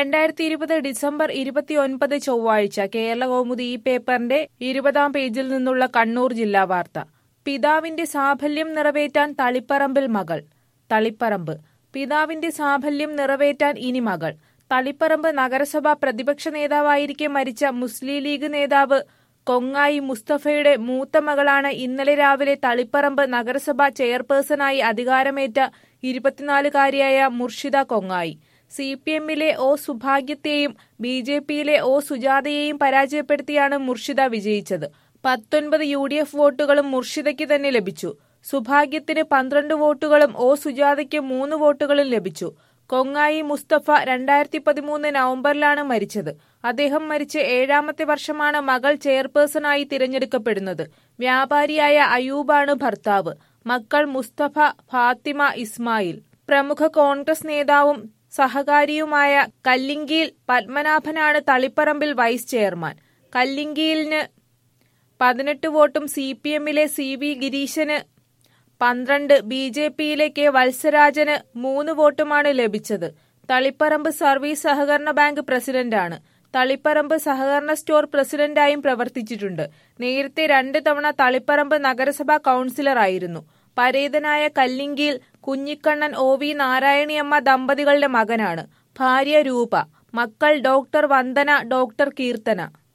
രണ്ടായിരത്തി ഇരുപത് ഡിസംബർ ഇരുപത്തിയൊൻപത് ചൊവ്വാഴ്ച കേരള കൗമുദി ഈ പേപ്പറിന്റെ ഇരുപതാം പേജിൽ നിന്നുള്ള കണ്ണൂർ ജില്ലാ വാർത്ത പിതാവിന്റെ സാഫല്യം നിറവേറ്റാൻ തളിപ്പറമ്പിൽ മകൾ തളിപ്പറമ്പ് പിതാവിന്റെ സാഫല്യം നിറവേറ്റാൻ ഇനി മകൾ തളിപ്പറമ്പ് നഗരസഭ പ്രതിപക്ഷ നേതാവായിരിക്കെ മരിച്ച മുസ്ലിം ലീഗ് നേതാവ് കൊങ്ങായി മുസ്തഫയുടെ മൂത്ത മകളാണ് ഇന്നലെ രാവിലെ തളിപ്പറമ്പ് നഗരസഭ ചെയർപേഴ്സണായി അധികാരമേറ്റ ഇരുപത്തിനാലുകാരിയായ മുർഷിദ കൊങ്ങായി സി പി എമ്മിലെ ഒ സുഭാഗ്യത്തെയും ബി ജെ പിയിലെ ഒ സുജാതയെയും പരാജയപ്പെടുത്തിയാണ് മുർഷിദ വിജയിച്ചത് പത്തൊൻപത് യു ഡി എഫ് വോട്ടുകളും മുർഷിദയ്ക്ക് തന്നെ ലഭിച്ചു സുഭാഗ്യത്തിന് പന്ത്രണ്ട് വോട്ടുകളും ഒ സുജാതയ്ക്ക് മൂന്ന് വോട്ടുകളും ലഭിച്ചു കൊങ്ങായി മുസ്തഫ രണ്ടായിരത്തി പതിമൂന്ന് നവംബറിലാണ് മരിച്ചത് അദ്ദേഹം മരിച്ച് ഏഴാമത്തെ വർഷമാണ് മകൾ ചെയർപേഴ്സണായി തിരഞ്ഞെടുക്കപ്പെടുന്നത് വ്യാപാരിയായ അയൂബാണ് ഭർത്താവ് മക്കൾ മുസ്തഫ ഫാത്തിമ ഇസ്മായിൽ പ്രമുഖ കോൺഗ്രസ് നേതാവും സഹകാരിയുമായ കല്ലിങ്കിയിൽ പത്മനാഭനാണ് തളിപ്പറമ്പിൽ വൈസ് ചെയർമാൻ കല്ലിങ്കിയിലിന് പതിനെട്ട് വോട്ടും സി പി എമ്മിലെ സി വി ഗിരീശന് പന്ത്രണ്ട് ബി ജെ പിയിലെ കെ വത്സരാജന് മൂന്ന് വോട്ടുമാണ് ലഭിച്ചത് തളിപ്പറമ്പ് സർവീസ് സഹകരണ ബാങ്ക് പ്രസിഡന്റാണ് തളിപ്പറമ്പ് സഹകരണ സ്റ്റോർ പ്രസിഡന്റായും പ്രവർത്തിച്ചിട്ടുണ്ട് നേരത്തെ രണ്ട് തവണ തളിപ്പറമ്പ് നഗരസഭാ കൌൺസിലറായിരുന്നു പരേതനായ കല്ലിങ്കിയിൽ കുഞ്ഞിക്കണ്ണൻ ഒ വി നാരായണിയമ്മ ദമ്പതികളുടെ മകനാണ് ഭാര്യ രൂപ മക്കൾ ഡോക്ടർ വന്ദന ഡോക്ടർ കീർത്തന